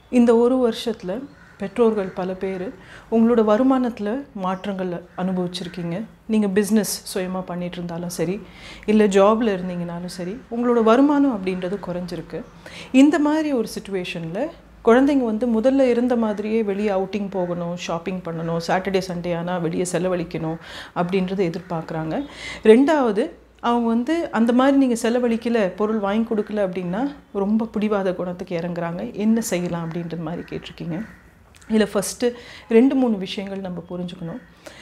இந்த ஒரு வருஷத்தில் பெற்றோர்கள் பல பேர் உங்களோட வருமானத்தில் மாற்றங்கள் அனுபவிச்சிருக்கீங்க நீங்கள் பிஸ்னஸ் சுயமாக பண்ணிட்டு இருந்தாலும் சரி இல்லை ஜாபில் இருந்தீங்கனாலும் சரி உங்களோட வருமானம் அப்படின்றது குறைஞ்சிருக்கு இந்த மாதிரி ஒரு சுச்சுவேஷனில் குழந்தைங்க வந்து முதல்ல இருந்த மாதிரியே வெளியே அவுட்டிங் போகணும் ஷாப்பிங் பண்ணணும் சாட்டர்டே சண்டே ஆனால் வெளியே செலவழிக்கணும் அப்படின்றத எதிர்பார்க்குறாங்க ரெண்டாவது அவங்க வந்து அந்த மாதிரி நீங்கள் செலவழிக்கல பொருள் வாங்கி கொடுக்கல அப்படின்னா ரொம்ப பிடிவாத குணத்துக்கு இறங்குறாங்க என்ன செய்யலாம் அப்படின்ற மாதிரி கேட்டிருக்கீங்க இதில் ஃபஸ்ட்டு ரெண்டு மூணு விஷயங்கள் நம்ம புரிஞ்சுக்கணும்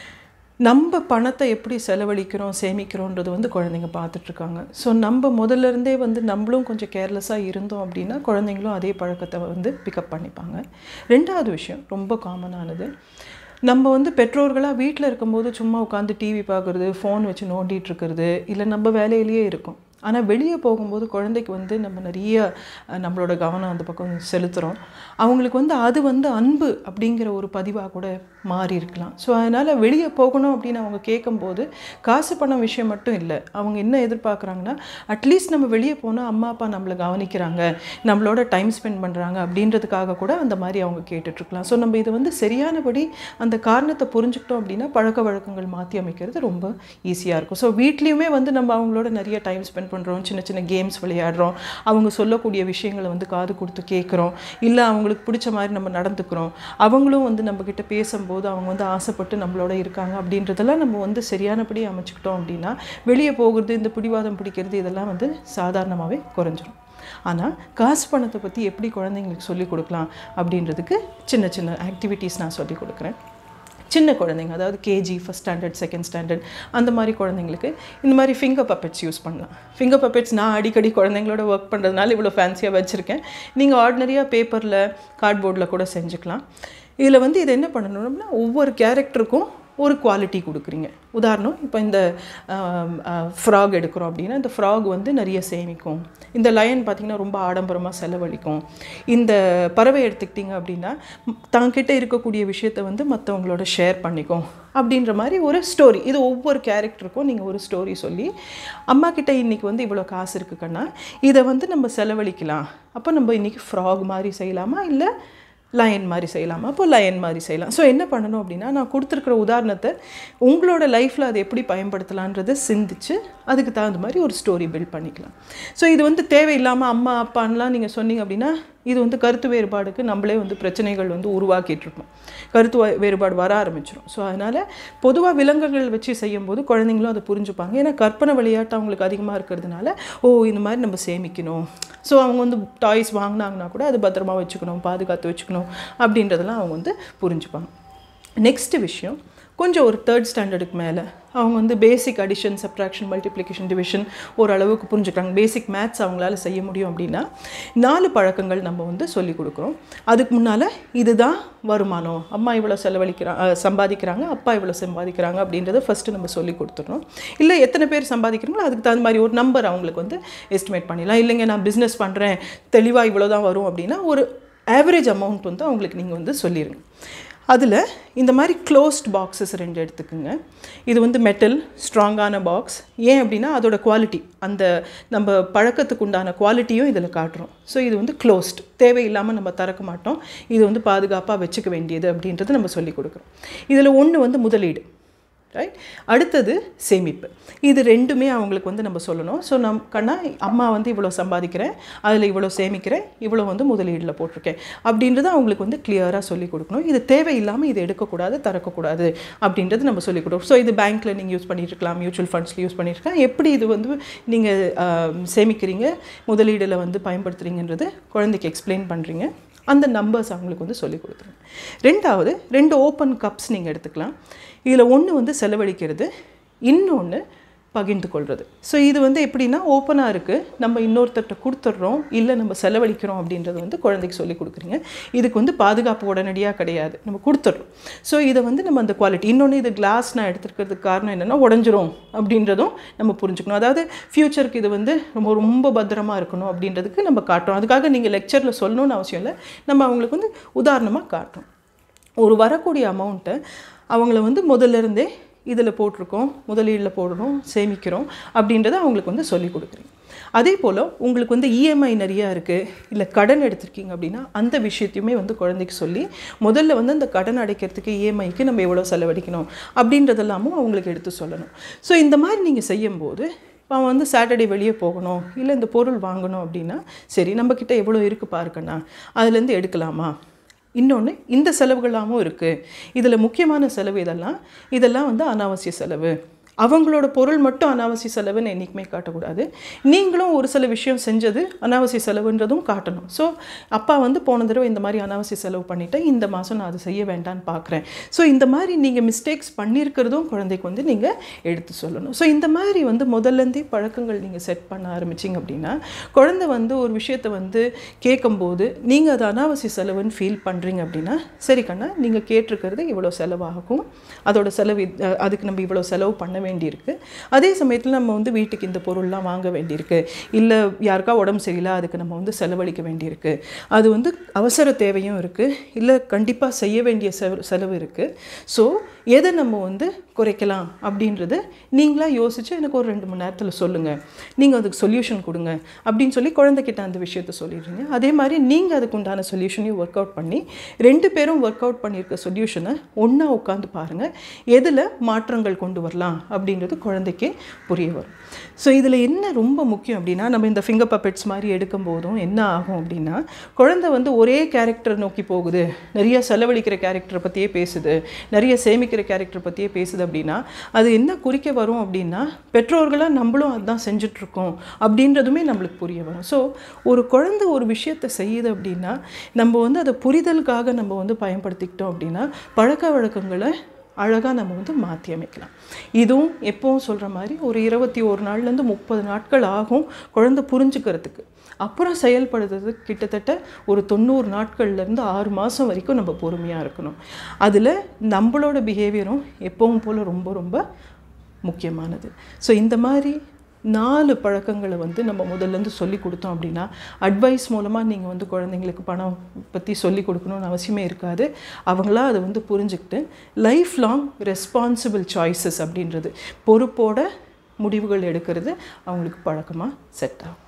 நம்ம பணத்தை எப்படி செலவழிக்கிறோம் சேமிக்கிறோன்றது வந்து குழந்தைங்க பார்த்துட்ருக்காங்க ஸோ நம்ம முதல்ல இருந்தே வந்து நம்மளும் கொஞ்சம் கேர்லெஸ்ஸாக இருந்தோம் அப்படின்னா குழந்தைங்களும் அதே பழக்கத்தை வந்து பிக்கப் பண்ணிப்பாங்க ரெண்டாவது விஷயம் ரொம்ப காமனானது நம்ம வந்து பெற்றோர்களாக வீட்டில் இருக்கும்போது சும்மா உட்காந்து டிவி பார்க்குறது ஃபோன் வச்சு நோண்டிட்டு இருக்கிறது இல்லை நம்ம வேலையிலேயே இருக்கும் ஆனால் வெளியே போகும்போது குழந்தைக்கு வந்து நம்ம நிறைய அஹ், நம்மளோட கவனம் அந்த பக்கம் செலுத்துகிறோம் அவங்களுக்கு வந்து அது வந்து அன்பு அப்படிங்கிற ஒரு பதிவாக கூட மாறி இருக்கலாம் ஸோ அதனால் வெளியே போகணும் அப்படின்னு அவங்க கேட்கும்போது காசு பணம் விஷயம் மட்டும் இல்லை அவங்க என்ன எதிர்பார்க்குறாங்கன்னா அட்லீஸ்ட் நம்ம வெளியே போனால் அம்மா அப்பா நம்மளை கவனிக்கிறாங்க நம்மளோட டைம் ஸ்பெண்ட் பண்ணுறாங்க அப்படின்றதுக்காக கூட அந்த மாதிரி அவங்க கேட்டுட்ருக்கலாம் ஸோ நம்ம இதை வந்து சரியானபடி அந்த காரணத்தை புரிஞ்சுக்கிட்டோம் அப்படின்னா பழக்க வழக்கங்கள் மாற்றி அமைக்கிறது ரொம்ப ஈஸியாக இருக்கும் ஸோ வீட்லேயுமே வந்து நம்ம அவங்களோட நிறைய டைம் ஸ்பெண்ட் பண்ணுறோம் சின்ன சின்ன கேம்ஸ் விளையாடுறோம் அவங்க சொல்லக்கூடிய விஷயங்களை வந்து காது கொடுத்து கேட்குறோம் இல்லை அவங்களுக்கு பிடிச்ச மாதிரி நம்ம நடந்துக்கிறோம் அவங்களும் வந்து நம்மக்கிட்ட பேசும்போது அவங்க வந்து ஆசைப்பட்டு நம்மளோட இருக்காங்க அப்படின்றதெல்லாம் நம்ம வந்து சரியானபடி அமைச்சுக்கிட்டோம் அப்படின்னா வெளியே போகிறது இந்த பிடிவாதம் பிடிக்கிறது இதெல்லாம் வந்து சாதாரணமாகவே குறைஞ்சிரும் ஆனால் காசு பணத்தை பற்றி எப்படி குழந்தைங்களுக்கு சொல்லிக் கொடுக்கலாம் அப்படின்றதுக்கு சின்ன சின்ன ஆக்டிவிட்டீஸ் நான் சொல்லிக் கொடுக்குறேன் சின்ன குழந்தைங்க அதாவது KG first standard second standard அந்த மாதிரி குழந்தைங்களுக்கு இந்த மாதிரி ஃபிங்கர் பப்பெட்ஸ் யூஸ் பண்ணலாம் ஃபிங்கர் பப்பெட்ஸ் நான் அடிக்கடி குழந்தைங்களோட ஒர்க் பண்ணுறதுனால இவ்வளோ ஃபேன்சியாக வச்சுருக்கேன் நீங்கள் ஆர்டினரியாக பேப்பரில் கார்ட்போர்டில் கூட செஞ்சுக்கலாம் இதில் வந்து இது என்ன பண்ணணும்னா ஒவ்வொரு கேரக்டருக்கும் ஒரு குவாலிட்டி கொடுக்குறீங்க உதாரணம் இப்போ இந்த ஃப்ராக் எடுக்கிறோம் அப்படின்னா இந்த ஃப்ராக் வந்து நிறைய சேமிக்கும் இந்த லயன் பார்த்திங்கன்னா ரொம்ப ஆடம்பரமாக செலவழிக்கும் இந்த பறவை எடுத்துக்கிட்டிங்க அப்படின்னா ம், தங்கிட்ட இருக்கக்கூடிய விஷயத்தை வந்து மற்றவங்களோட ஷேர் பண்ணிக்கும் அப்படின்ற மாதிரி ஒரு ஸ்டோரி இது ஒவ்வொரு கேரக்டருக்கும் நீங்கள் ஒரு ஸ்டோரி சொல்லி அம்மா கிட்ட இன்றைக்கி வந்து இவ்வளோ காசு இருக்குக்கண்ணா இதை வந்து நம்ம செலவழிக்கலாம் அப்போ நம்ம இன்றைக்கி ஃப்ராக் மாதிரி செய்யலாமா இல்லை லயன் மாதிரி செய்யலாமா அப்போ லயன் மாதிரி செய்யலாம் ஸோ என்ன பண்ணணும் அப்படின்னா நான் கொடுத்துருக்குற உதாரணத்தை உங்களோட லைஃப்பில் அதை எப்படி பயன்படுத்தலான்றதை சிந்திச்சு அதுக்கு தகுந்த மாதிரி ஒரு ஸ்டோரி பில்ட் பண்ணிக்கலாம் ஸோ இது வந்து தேவையில்லாமல் அம்மா அப்பான்லாம் நீங்கள் சொன்னீங்க அப்படின்னா இது வந்து கருத்து வேறுபாடுக்கு நம்மளே வந்து பிரச்சனைகள் வந்து உருவாக்கிட்டு இருப்போம் கருத்து வ- வேறுபாடு வர ஆரம்பிச்சிடும் ஸோ அதனால் பொதுவாக விலங்குகள் வச்சு செய்யும்போது குழந்தைங்களும் அதை புரிஞ்சுப்பாங்க ஏன்னா கற்பனை விளையாட்டு அவங்களுக்கு அதிகமாக இருக்கிறதுனால ஓ இந்த மாதிரி நம்ம சேமிக்கணும் ஸோ அவங்க வந்து டாய்ஸ் வாங்கினாங்கன்னா கூட அது பத்திரமா வச்சுக்கணும் பாதுகாத்து வச்சுக்கணும் அப்படின்றதெல்லாம் அவங்க வந்து புரிஞ்சுப்பாங்க நெக்ஸ்ட் விஷயம் கொஞ்சம் ஒரு தேர்ட் ஸ்டாண்டர்டுக்கு மேலே அவங்க வந்து basic addition subtraction multiplication division ஓரளவுக்கு புரிஞ்சுக்கிறாங்க பேசிக் மேத்ஸ் அவங்களால செய்ய முடியும் அப்படின்னா நாலு பழக்கங்கள் நம்ம வந்து சொல்லி கொடுக்குறோம் அதுக்கு முன்னால் இதுதான் வருமானம் அம்மா இவ்வளோ செலவழிக்கிறாங்க சம்பாதிக்கிறாங்க அப்பா இவ்வளோ சம்பாதிக்கிறாங்க அப்படின்றத ஃபஸ்ட்டு நம்ம சொல்லி கொடுத்துட்றோம் இல்லை எத்தனை பேர் சம்பாதிக்கிறாங்களோ அதுக்கு தகுந்த மாதிரி ஒரு நம்பர் அவங்களுக்கு வந்து எஸ்டிமேட் பண்ணிடலாம் இல்லைங்க நான் பிஸ்னஸ் பண்ணுறேன் தெளிவாக இவ்வளோ தான் வரும் அப்படின்னா ஒரு ஆவரேஜ் அமௌண்ட் வந்து அவங்களுக்கு நீங்கள் வந்து சொல்லிடுங்க அதில் இந்த மாதிரி க்ளோஸ்ட் பாக்ஸஸ் ரெண்டு எடுத்துக்கோங்க இது வந்து மெட்டல் ஸ்ட்ராங்கான பாக்ஸ் ஏன் அப்படின்னா அதோட குவாலிட்டி அந்த நம்ம பழக்கத்துக்கு உண்டான குவாலிட்டியும் இதில் காட்டுறோம் ஸோ இது வந்து க்ளோஸ்ட் தேவையில்லாமல் நம்ம திறக்க மாட்டோம் இது வந்து பாதுகாப்பாக வச்சுக்க வேண்டியது அப்படின்றது நம்ம சொல்லி கொடுக்குறோம் இதில் ஒன்று வந்து முதலீடு ரைட் அடுத்தது சேமிப்பு இது ரெண்டுமே அவங்களுக்கு வந்து நம்ம சொல்லணும் ஸோ நம் கண்ணா அம்மா வந்து இவ்வளோ சம்பாதிக்கிறேன் அதில் இவ்வளோ சேமிக்கிறேன் இவ்வளோ வந்து முதலீடில் போட்டிருக்கேன் அப்படின்றத அவங்களுக்கு வந்து கிளியராக சொல்லி கொடுக்கணும் இது தேவையில்லாமல் இது எடுக்கக்கூடாது திறக்கக்கூடாது அப்படின்றது நம்ம சொல்லி கொடுக்கணும் ஸோ இது பேங்க்கில் நீங்கள் யூஸ் பண்ணிட்டு இருக்கலாம் மியூச்சுவல் ஃபண்ட்ஸில் யூஸ் பண்ணியிருக்கலாம் எப்படி இது வந்து நீங்கள் சேமிக்கிறீங்க முதலீடில் வந்து பயன்படுத்துகிறீங்கன்றது குழந்தைக்கு எக்ஸ்பிளைன் பண்ணுறீங்க அந்த நம்பர்ஸ் அவங்களுக்கு வந்து சொல்லி கொடுத்துருங்க ரெண்டாவது ரெண்டு ஓப்பன் கப்ஸ் நீங்கள் எடுத்துக்கலாம் இதில் ஒன்று வந்து செலவழிக்கிறது இன்னொன்று பகிர்ந்து கொள்வது ஸோ இது வந்து எப்படின்னா ஓப்பனாக இருக்குது நம்ம இன்னொருத்தர்கிட்ட கொடுத்துட்றோம் இல்லை நம்ம செலவழிக்கிறோம் அப்படின்றது வந்து குழந்தைக்கு சொல்லி கொடுக்குறீங்க இதுக்கு வந்து பாதுகாப்பு உடனடியாக கிடையாது நம்ம கொடுத்துட்றோம் ஸோ இதை வந்து நம்ம அந்த குவாலிட்டி இன்னொன்று இது கிளாஸ் நான் எடுத்துருக்கிறதுக்கு காரணம் என்னென்னா உடஞ்சிரும் அப்படின்றதும் நம்ம புரிஞ்சுக்கணும் அதாவது ஃப்யூச்சருக்கு இது வந்து ரொம்ப ரொம்ப பத்திரமா இருக்கணும் அப்படின்றதுக்கு நம்ம காட்டுறோம் அதுக்காக நீங்கள் லெக்சரில் சொல்லணும்னு அவசியம் இல்லை நம்ம அவங்களுக்கு வந்து உதாரணமாக காட்டுறோம் ஒரு வரக்கூடிய அமௌண்ட்டை அவங்கள வந்து முதல்ல இருந்தே இதில் போட்டிருக்கோம் முதலீடில் போடுறோம் சேமிக்கிறோம் அப்படின்றத அவங்களுக்கு வந்து சொல்லி கொடுக்குறீங்க அதே போல் உங்களுக்கு வந்து இஎம்ஐ நிறையா இருக்குது இல்லை கடன் எடுத்திருக்கீங்க அப்படின்னா அந்த விஷயத்தையுமே வந்து குழந்தைக்கு சொல்லி முதல்ல வந்து அந்த கடன் அடைக்கிறதுக்கு இஎம்ஐக்கு நம்ம எவ்வளோ செலவழிக்கணும் அப்படின்றதெல்லாமும் அவங்களுக்கு எடுத்து சொல்லணும் ஸோ இந்த மாதிரி நீங்கள் செய்யும்போது இப்போ அவன் வந்து சாட்டர்டே வெளியே போகணும் இல்லை இந்த பொருள் வாங்கணும் அப்படின்னா சரி நம்மக்கிட்ட எவ்வளோ இருக்குது பாருக்கண்ணா அதுலேருந்து எடுக்கலாமா இன்னொன்று இந்த செலவுகளாகவும் இருக்குது இதில் முக்கியமான செலவு இதெல்லாம் இதெல்லாம் வந்து அனாவசிய செலவு அவங்களோட பொருள் மட்டும் அனாவசிய செலவுன்னு என்றைக்குமே காட்டக்கூடாது நீங்களும் ஒரு சில விஷயம் செஞ்சது அனாவசிய செலவுன்றதும் காட்டணும் ஸோ அப்பா வந்து போன தடவை இந்த மாதிரி அனாவசிய செலவு பண்ணிட்டேன் இந்த மாதம் நான் அதை செய்ய வேண்டாம்னு பார்க்குறேன் ஸோ இந்த மாதிரி நீங்கள் மிஸ்டேக்ஸ் பண்ணியிருக்கிறதும் குழந்தைக்கு வந்து நீங்கள் எடுத்து சொல்லணும் ஸோ இந்த மாதிரி வந்து முதல்லேருந்தே பழக்கங்கள் நீங்கள் செட் பண்ண ஆரம்பிச்சிங்க அப்படின்னா குழந்தை வந்து ஒரு விஷயத்தை வந்து கேட்கும்போது நீங்கள் அது அனாவசிய செலவுன்னு ஃபீல் பண்ணுறீங்க அப்படின்னா சரி கண்ணா நீங்கள் கேட்டிருக்கிறது இவ்வளோ செலவாகும் அதோட செலவு இது- அஹ் அதுக்கு நம்ம இவ்வளோ செலவு பண்ண வேண்டியிருக்கு அதே சமயத்தில் நம்ம வந்து வீட்டுக்கு இந்த பொருள்லாம் வாங்க வேண்டியிருக்கு இல்லை யாருக்கா உடம்பு சரியில்லை அதுக்கு நம்ம வந்து செலவழிக்க வேண்டியிருக்கு அது வந்து அவசர தேவையும் இருக்குது இல்லை கண்டிப்பாக செய்ய வேண்டிய செலவு செலவு இருக்குது ஸோ எதை நம்ம வந்து குறைக்கலாம் அப்படின்றது நீங்களா யோசித்து எனக்கு ஒரு ரெண்டு மணி நேரத்தில் சொல்லுங்கள் நீங்கள் அதுக்கு சொல்யூஷன் கொடுங்க அப்படின்னு சொல்லி குழந்தைகிட்ட அந்த விஷயத்த சொல்லிடுறீங்க அதே மாதிரி நீங்கள் அதுக்கு உண்டான சொல்யூஷனையும் ஒர்க் அவுட் பண்ணி ரெண்டு பேரும் ஒர்க் அவுட் பண்ணியிருக்க சொல்யூஷனை ஒன்றா உட்காந்து பாருங்கள் எதில் மாற்றங்கள் கொண்டு வரலாம் அப்படின்றது குழந்தைக்கு புரிய வரும் ஸோ இதில் என்ன ரொம்ப முக்கியம் அப்படின்னா நம்ம இந்த ஃபிங்கர் பப்பெட்ஸ் மாதிரி எடுக்கும் போதும் என்ன ஆகும் அப்படின்னா குழந்தை வந்து ஒரே கேரக்டர் நோக்கி போகுது நிறைய செலவழிக்கிற கேரக்டரை பற்றியே பேசுது நிறைய சேமிக்கிற கேரக்டர் பற்றியே பேசுது அப்படின்னா அது என்ன குறிக்க வரும் அப்படின்னா பெற்றோர்களாக நம்மளும் அதுதான் செஞ்சிட்ருக்கோம் அப்படின்றதுமே நம்மளுக்கு புரிய வரும் ஸோ ஒரு குழந்தை ஒரு விஷயத்தை செய்யுது அப்படின்னா நம்ம வந்து அதை புரிதலுக்காக நம்ம வந்து பயன்படுத்திக்கிட்டோம் அப்படின்னா பழக்க வழக்கங்களை அழகாக நம்ம வந்து மாற்றி அமைக்கலாம் இதுவும் எப்பவும் சொல்கிற மாதிரி ஒரு இருபத்தி ஒரு நாள்லேருந்து முப்பது நாட்கள் ஆகும் குழந்தை புரிஞ்சுக்கிறதுக்கு அப்புறம் செயல்படுறது கிட்டத்தட்ட ஒரு தொண்ணூறு நாட்கள்லேருந்து ஆறு மாதம் வரைக்கும் நம்ம பொறுமையாக இருக்கணும் அதில் நம்மளோட பிஹேவியரும் எப்பவும் போல் ரொம்ப ரொம்ப முக்கியமானது ஸோ இந்த மாதிரி நாலு பழக்கங்களை வந்து நம்ம முதல்லேருந்து சொல்லி கொடுத்தோம் அப்படின்னா அட்வைஸ் மூலமாக நீங்கள் வந்து குழந்தைங்களுக்கு பணம் பற்றி சொல்லி கொடுக்கணும்னு அவசியமே இருக்காது அவங்களா அதை வந்து புரிஞ்சுக்கிட்டு லைஃப் லாங் ரெஸ்பான்சிபிள் சாய்ஸஸ் அப்படின்றது பொறுப்போட முடிவுகள் எடுக்கிறது அவங்களுக்கு பழக்கமாக செட் ஆகும்